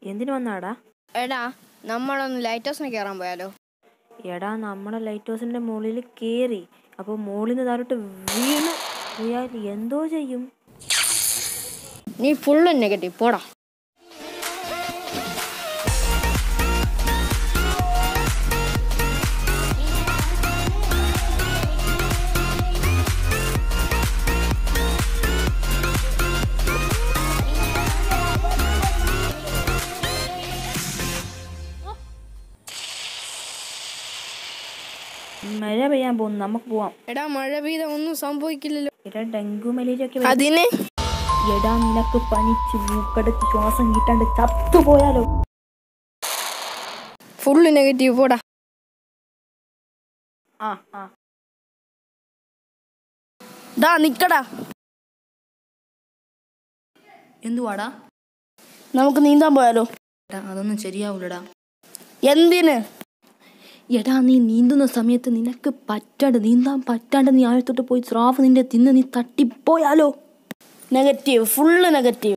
എന്തിനു വന്നാടാ എടാ നമ്മളൊന്ന് ലൈറ്റ് ഹൗസിന് കയറാൻ പോയാലോ എടാ നമ്മളെ ലൈറ്റ് ഹൗസിന്റെ മുകളിൽ കയറി അപ്പോൾ മുകളിൽ നിന്ന് താഴോട്ട് വീണ് പോയാൽ എന്തോ ചെയ്യും നീ ഫുള്ള് നെഗറ്റീവ് പോടാ മഴ പെയ്യാൻ പോകുന്നു നമുക്ക് പോവാം എടാ മഴ പെയ്ത ഒന്നും സംഭവിക്കില്ലല്ലോ എടാ ഡെങ്കു മലേറിയ ഒക്കെ വരും. അതിന് എടാ നിനക്ക് പനിച്ച് മൂക്കടച്ച് ശ്വാസം കിട്ടാണ്ട് ചത്തുപോയാലോ ഫുള്ള് നെഗറ്റീവ് പോടാ ആ ആ ഡാ നിക്കടാ എന്തുവാടാ നമുക്ക് നീന്താൻ പോയാലോ എടാ അതൊന്നും ശരിയാവൂലടാ എന്തിന് എടാ നീ നീന്തുന്ന സമയത്ത് നിനക്ക് പറ്റാണ്ട് നീന്താൻ പറ്റാണ്ട് നീ ആഴത്തോട്ട് പോയി സ്രാവ് നിന്റെ തിന്ന് നീ തട്ടിപ്പോയാലോ നെഗറ്റീവ് ഫുള്ള് നെഗറ്റീവ്